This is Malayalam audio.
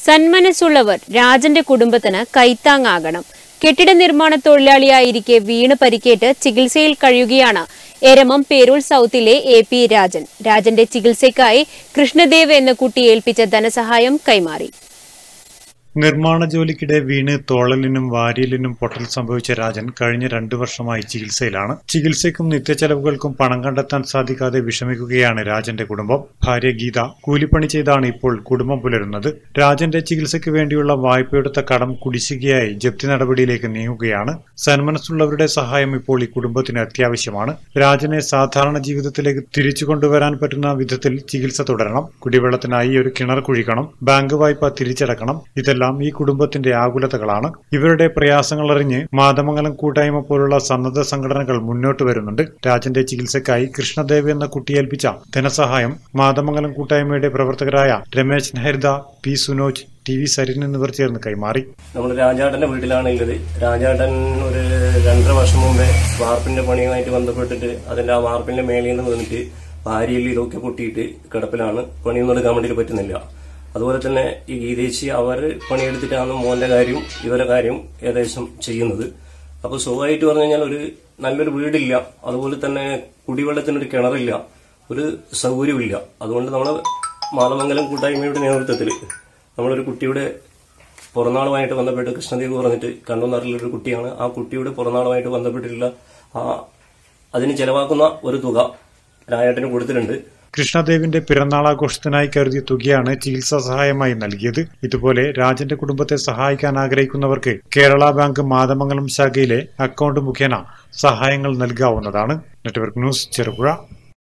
സന്മനസ്സുള്ളവർ രാജന്റെ കുടുംബത്തിന് കൈത്താങ്ങാകണം കെട്ടിട നിർമ്മാണ തൊഴിലാളിയായിരിക്കെ വീണ് പരിക്കേറ്റ് ചികിത്സയിൽ കഴിയുകയാണ് എരമം പേരൂൾ സൗത്തിലെ എ പി രാജൻ രാജന്റെ ചികിത്സയ്ക്കായി കൃഷ്ണദേവ് എന്ന കുട്ടി ഏൽപ്പിച്ച ധനസഹായം കൈമാറി നിർമ്മാണ ജോലിക്കിടെ വീണ് തോളലിനും വാരിയലിനും പൊട്ടൽ സംഭവിച്ച രാജൻ കഴിഞ്ഞ രണ്ടു വർഷമായി ചികിത്സയിലാണ് ചികിത്സയ്ക്കും നിത്യച്ചെലവുകൾക്കും പണം കണ്ടെത്താൻ സാധിക്കാതെ വിഷമിക്കുകയാണ് രാജന്റെ കുടുംബം ഭാര്യ ഗീത കൂലിപ്പണി ചെയ്താണ് ഇപ്പോൾ കുടുംബം പുലരുന്നത് രാജന്റെ ചികിത്സയ്ക്ക് വേണ്ടിയുള്ള വായ്പയെടുത്ത കടം കുടിശ്ശികയായി ജപ്തി നടപടിയിലേക്ക് നീങ്ങുകയാണ് സന്മനസ്സുള്ളവരുടെ സഹായം ഇപ്പോൾ ഈ കുടുംബത്തിന് അത്യാവശ്യമാണ് രാജനെ സാധാരണ ജീവിതത്തിലേക്ക് തിരിച്ചു കൊണ്ടുവരാൻ പറ്റുന്ന വിധത്തിൽ ചികിത്സ തുടരണം കുടിവെള്ളത്തിനായി ഒരു കിണർ കുഴിക്കണം ബാങ്ക് വായ്പ തിരിച്ചടക്കണം ഇതെല്ലാം ഈ കുടുംബത്തിന്റെ ആകുലതകളാണ് ഇവരുടെ പ്രയാസങ്ങൾ അറിഞ്ഞ് മാതമംഗലം കൂട്ടായ്മ പോലുള്ള സന്നദ്ധ സംഘടനകൾ മുന്നോട്ട് വരുന്നുണ്ട് രാജന്റെ ചികിത്സയ്ക്കായി കൃഷ്ണദേവ് എന്ന കുട്ടിയേൽപ്പിച്ച ധനസഹായം മാതമംഗലം കൂട്ടായ്മയുടെ പ്രവർത്തകരായ Ramesh Nehrida P Sunoj T V Sarin എന്നിവർ ചേർന്ന് കൈമാറി നമ്മൾ രാജാട്ടന്റെ വീട്ടിലാണ് ഉള്ളത് രാജാട്ടൻ ഒരു രണ്ടര വർഷം മുമ്പേ വാർപ്പിന്റെ പണിയുമായിട്ട് ബന്ധപ്പെട്ടിട്ട് അതിന്റെ ആ വാർപ്പിന്റെ മേളിൽ നിന്ന് വന്നിട്ട് ഭാര്യയിൽ ഇതൊക്കെ പൊട്ടിയിട്ട് കിടപ്പിലാണ് പണിയൊന്നും എടുക്കാൻ വേണ്ടിയിട്ട് പറ്റുന്നില്ല അതുപോലെ തന്നെ ഈ ഗീതേശി അവർ പണിയെടുത്തിട്ടാണ് മോന്റെ കാര്യം ഇവരെ കാര്യം ഏകദേശം ചെയ്യുന്നത് അപ്പൊ സുഖമായിട്ട് പറഞ്ഞു കഴിഞ്ഞാൽ ഒരു നല്ലൊരു വീടില്ല അതുപോലെ തന്നെ കുടിവെള്ളത്തിനൊരു കിണറില്ല ഒരു സൗകര്യമില്ല അതുകൊണ്ട് നമ്മൾ മാതമംഗലം കൂട്ടായ്മയുടെ നേതൃത്വത്തിൽ നമ്മളൊരു കുട്ടിയുടെ പിറന്നാളുമായിട്ട് ബന്ധപ്പെട്ട് കൃഷ്ണദേവ് പറഞ്ഞിട്ട് കണ്ണൂന്നാറിലൊരു കുട്ടിയാണ് ആ കുട്ടിയുടെ പിറന്നാളുമായിട്ട് ബന്ധപ്പെട്ടിട്ടുള്ള ആ അതിന് ചെലവാക്കുന്ന ഒരു തുക രായേട്ടന് കൊടുത്തിട്ടുണ്ട് കൃഷ്ണദേവിന്റെ പിറന്നാളാഘോഷത്തിനായി കരുതിയ തുകയാണ് ചികിത്സാ സഹായമായി നൽകിയത് ഇതുപോലെ രാജന്റെ കുടുംബത്തെ സഹായിക്കാൻ ആഗ്രഹിക്കുന്നവർക്ക് കേരള ബാങ്ക് മാതമംഗലം ശാഖയിലെ അക്കൗണ്ട് മുഖേന സഹായങ്ങൾ നൽകാവുന്നതാണ് നെറ്റ്വർക്ക് ന്യൂസ് ചെറുപുഴ